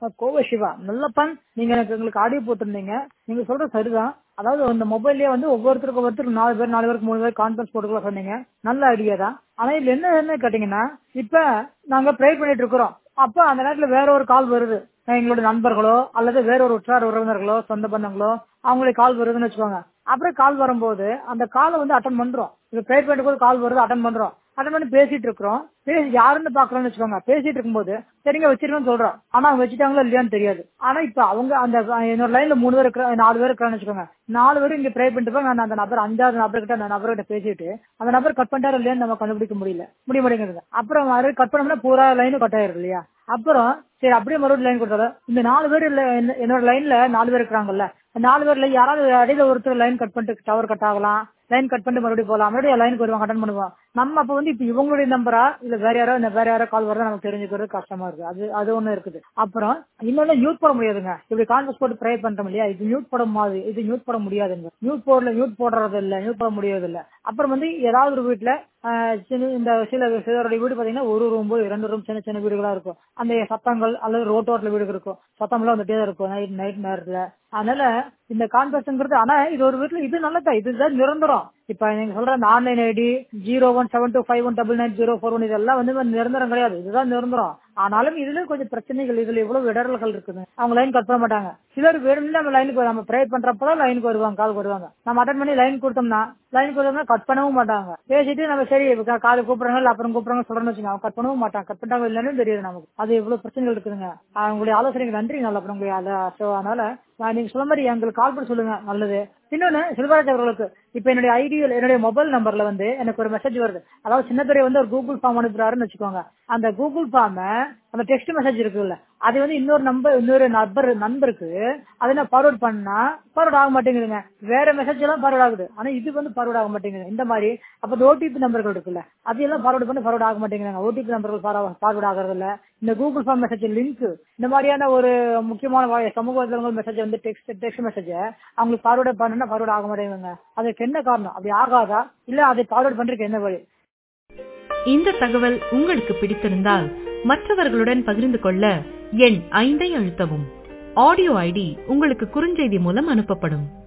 கோவை சிவா நல்லப்பன் நீங்க எனக்கு எங்களுக்கு ஆடியோ போட்டிருந்தீங்க நீங்க சொல்றது சரிதான் அதாவது அந்த மொபைல்லயே வந்து ஒவ்வொருத்தருக்கு ஒவ்வொருத்தருக்கு நாலு பேர் நாலு பேருக்கு மூணு பேர் கான்ஃபரன்ஸ் போட்டுக்கலாம் சொன்னீங்க நல்ல ஐடியா தான் ஆனா இதுல என்ன என்ன கேட்டீங்கன்னா இப்ப நாங்க ப்ரே பண்ணிட்டு இருக்கிறோம் அப்ப அந்த நேரத்துல வேற ஒரு கால் வருது எங்களோட நண்பர்களோ அல்லது வேற ஒரு உற்றார் உறவினர்களோ சொந்த பந்தங்களோ அவங்களுக்கு கால் வருதுன்னு வச்சுக்கோங்க அப்புறம் கால் வரும்போது அந்த காலை வந்து அட்டன் பண்றோம் இப்ப ப்ரே பண்ணிட்டு போது கால் வருது அட்டன் பண்றோம் அட்டன் பண்ணி பேசிட்டு இருக்கிறோம் பேசி யாருன்னு பாக்குறோம்னு வச்சுக்கோங்க பேசிட்டு இருக்கும்போது சரிங்க வச்சிருக்கோம்னு சொல்றோம் ஆனா அவங்க வச்சுட்டாங்களா இல்லையான்னு தெரியாது ஆனா இப்ப அவங்க அந்த என்னோட லைன்ல மூணு பேர் இருக்கிற நாலு பேர் இருக்கிறான்னு வச்சுக்கோங்க நாலு பேரும் இங்க ப்ரே பண்ணிட்டு போய் நான் அந்த நபர் அஞ்சாவது நபர்கிட்ட அந்த நபர்கிட்ட பேசிட்டு அந்த நபர் கட் பண்ணிட்டாரு இல்லையான்னு நம்ம கண்டுபிடிக்க முடியல முடிய மாட்டேங்குது அப்புறம் மாதிரி கட் பண்ணோம்னா பூரா லைனும் கட் ஆயிருது இல்லையா அப்புறம் சரி அப்படியே மறுபடியும் லைன் கொடுத்தாலும் இந்த நாலு பேர் இல்ல என்ன- என்னோட லைன்ல நாலு பேர் இருக்கிறாங்கல்ல நாலு பேர்ல யாராவது இடையில ஒருத்தர் லைன் கட் பண்ணிட்டு டவர் கட் ஆகலாம் லைன் கட் பண்ணிட்டு மறுபடியும் போகலாம் மறுபடியும் லைனுக்கு வருவாங்க அட்டன் பண்ணுவோம் நம்ம அப்ப வந்து இப்ப இவங்களுடைய நம்பரா இல்ல வேற யாரோ இந்த வேற யாரோ கால் வரதா நமக்கு தெரிஞ்சுக்கிறது கஷ்டமா இருக்கு அது அது ஒண்ணு இருக்குது அப்புறம் இன்னொன்னு மியூட் போட முடியாதுங்க இப்படி கான்வெர்ஸ் போட்டு ப்ரே பண்றோம் இல்லையா இது மியூட் போட மாதிரி இது மியூட் போட முடியாதுங்க மியூட் போடல மியூட் போடுறது இல்ல மியூட் போட முடியாது இல்ல அப்புறம் வந்து ஏதாவது ஒரு வீட்டுல ஆஹ், சின்ன இந்த சில சிலருடைய வீடு பாத்தீங்கன்னா ஒரு ரூம் இரண்டு ரூம் சின்ன சின்ன வீடுகளா இருக்கும் அந்த சத்தங்கள் அல்லது ரோட்டோரத்துல வீடு இருக்கும் சத்தம்லாம் வந்துட்டே தான் இருக்கும் நைட் நைட் நேரத்துல அதனால இந்த கான்வெர்ஸ்ங்கிறது ஆனா இது ஒரு வீட்டுல இது நல்லதா இதுதான் நிரந்தரம் இப்ப நீங்க சொல்ற அந்த online ID zero one seven two five one double nine zero four one இதெல்லாம் வந்து நிரந்தரம் கிடையாது இதுதான் நிரந்தரம் ஆனாலும் இதுல கொஞ்சம் பிரச்சனைகள் இதுல இவ்வளவு இடர்கள் இருக்குது அவங்க லைன் கட் பண்ண மாட்டாங்க சிலர் வேணும்னு நம்ம லைனுக்கு நம்ம ப்ரே பண்றப்பதான் லைனுக்கு வருவாங்க கால் வருவாங்க நம்ம அட்டன் பண்ணி லைன் கொடுத்தோம்னா லைன் கொடுத்தோம்னா கட் பண்ணவும் மாட்டாங்க பேசிட்டு நம்ம சரி இப்ப கால் கூப்பிடுறாங்க இல்ல அப்புறம் கூப்பிடுறாங்க சொல்றேன்னு வச்சுக்கோங்க கட் பண்ணவும் மாட்டாங்க கட் பண்ணிட்டாங்க இல்லன்னு தெரியாது நமக்கு அது இவ்வளவு பிரச்சனைகள் இருக்குதுங்க ஆஹ் உங்களுடைய ஆலோசனைக்கு நன்றி நல்ல அப்புறம் உங்களுடைய அத- so அதனால நான் நீங்க சொல்ல மாதிரி எங்களுக்கு கால் பண்ணி சொல்லுங்க நல்லது இன்னொன்னு செல்வராஜ் அவர்களுக்கு இப்ப என்னுடைய ஐடியில் என்னுடைய மொபைல் நம்பர்ல வந்து எனக்கு ஒரு மெசேஜ் வருது அதாவது சின்ன பெரிய வந்து ஒரு கூகுள் ஃபார்ம் அனுப்புறாருன்னு வச்சுக்கோங்க அந்த கூகுள் ஃபார்ம அந்த டெக்ஸ்ட் மெசேஜ் இருக்குல்ல அது வந்து இன்னொரு நம்பர் இன்னொரு நபர் நண்பருக்கு அதை நான் ஃபார்வர்ட் பண்ணா ஃபார்வர்ட் ஆக மாட்டேங்குதுங்க வேற மெசேஜ் எல்லாம் ஃபார்வர்ட் ஆகுது ஆனா இது வந்து ஃபார்வர்ட் ஆக மாட்டேங்குது இந்த மாதிரி அப்ப ஓடிபி நம்பர்கள் இருக்குல்ல அதையெல்லாம் ஃபார்வர்ட் பண்ணி ஃபார்வர்ட் ஆக மாட்டேங்குறாங்க ஓடிபி நம்பர்கள் ஃபார்வர்ட் ஆகிறது இல்ல இந்த கூகுள் ஃபார்ம் மெசேஜ் லிங்க் இந்த மாதிரியான ஒரு முக்கியமான வா- சமூக வலைதளங்கள் மெசேஜ் வந்து டெக்ஸ்ட் டெக்ஸ்ட் மெசேஜ் அவங்களுக்கு ஃபார்வர்ட் பண்ணா ஃபார்வர்ட் ஆக மாட்டேங்குதுங்க அதுக்கு என்ன காரணம் அப்படி ஆகாதா இல்ல அதை ஃபார்வர்ட் பண்றதுக்கு என்ன வழி இந்த தகவல் உங்களுக்கு பிடித்திருந்தால் மற்றவர்களுடன் பகிர்ந்து கொள்ள எண் ஐந்தை அழுத்தவும் ஆடியோ ஐடி உங்களுக்கு குறுஞ்செய்தி மூலம் அனுப்பப்படும்